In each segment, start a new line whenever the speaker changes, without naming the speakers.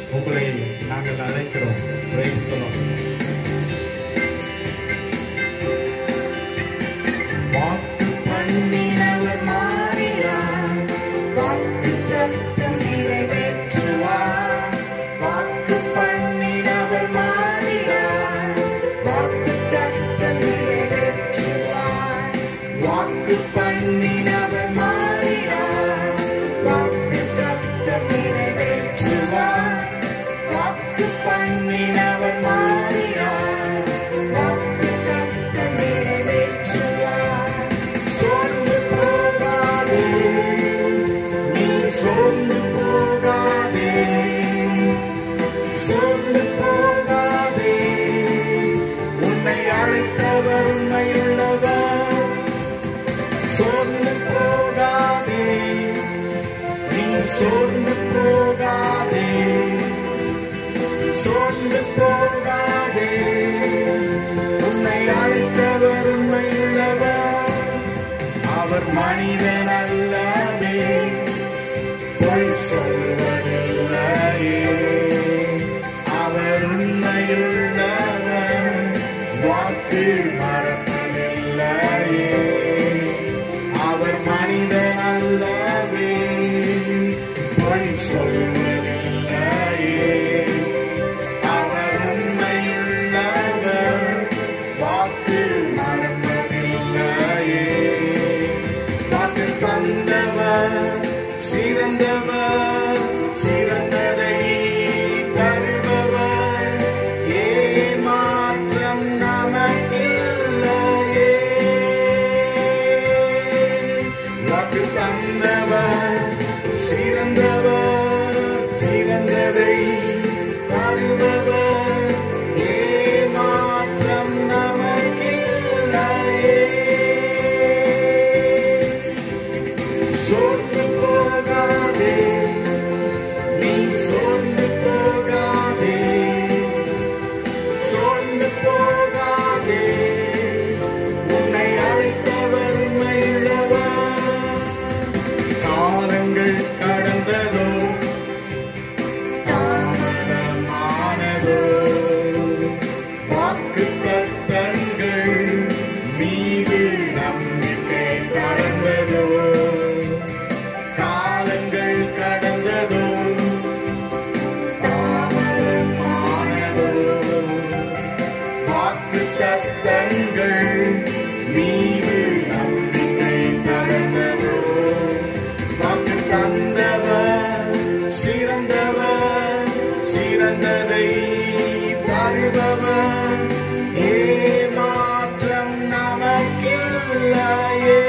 உங்களை நாங்கள் அழைக்கிறோம் Praise the Lord. வாக்கு
பண்ணினவர் மாறினார் வாக்கு தத்தம் நிறைவேற்றுவார் வாக்கு பண்ணினவர் மாறினார் வாக்கு தத்தம் நிறைவேற்றுவார் வாக்கு பண்ணினவர் மாறினார் வாக்கு தத்தம் நிறைவேற்றுவார் வாக்கு பண்ணினவர் மாறினார் வாக்கு தத்தம் நிறைவேற்றுவார் சோர்ந்து போகாதே நீ சோர்ந்து போகாதே சோர்ந்து போகாதே உன்னை அழைத்தவர் உண்மையுள்ளவர் சோர்ந்து போகாதே நீ சோர்ந்து போகாதே சோர்ந்து போகாதே உன்னை அழைத்தவர் உண்மையுள்ளவர் அவர் மனிதன் அல்லவே பொய் சொல்வதில்லையே அவர் உண்மையுள்ளவர் வாக்கு மறப்பதில்லையே அவர் மனிதன் அல்லவே பொய் சொல்வதில்லையே அவர் உண்மையுள்ளவர் வாக்கு மறப்பதில்லையே வாக்கு தந்தவர் சிறந்தவர் சிறந்ததை தருபவர் ஏமாற்றம் நமக்கில்லையே வாக்கு தந்தவர் சிறந்தவர் சிறந்ததை தருபவர் ஏமாற்றம் நமக்கில்லையே சோர்ந்து போகாதே நீ சோர்ந்து போகாதே சோர்ந்து போகாதே உன்னை அழைத்தவர் உண்மையுள்ளவர் காலங்கள் கடந்ததோ தாமதமானதோ வாக்கு தத்தங்கள் மீது நம்பிக்கை கடந்ததோ காலங்கள் கடந்ததோ தாமதமானதோ வாக்கு தத்தங்கள் மீது நம்பிக்கை கடந்ததோ வாக்கு தந்தவர் சிறந்தவர் சிறந்ததை தருபவர் ஏமாற்றம் நமக்கில்லையே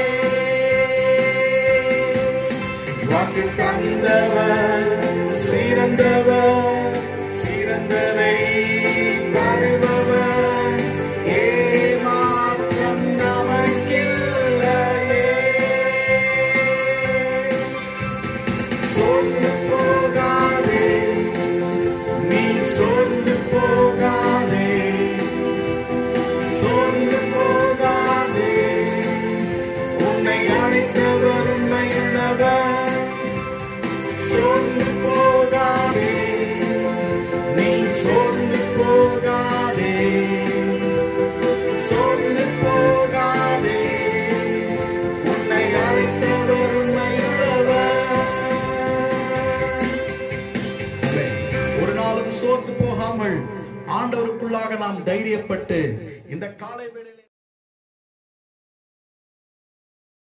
வாக்கு தந்தவர் சிறந்தவர் சிறந்ததை தருபவர் ஏமாற்றம் நமக்கில்லையே சோர்ந்து போகாதே நீ சோர்ந்து போகாதே சோர்ந்து போகாதே உன்னை அழைத்தவர் உண்மையுள்ளவர் சோர்ந்து போகாதே நீ சோர்ந்து போகாதே சோர்ந்து போகாதே உன்னை அழைத்தவர் உண்மையுள்ளவர் ஒரு நாளும் சோர்ந்து போகாமல் ஆண்டவருக்குள்ளாக நாம் தைரியப்பட்டு இந்த காலை வேளையில்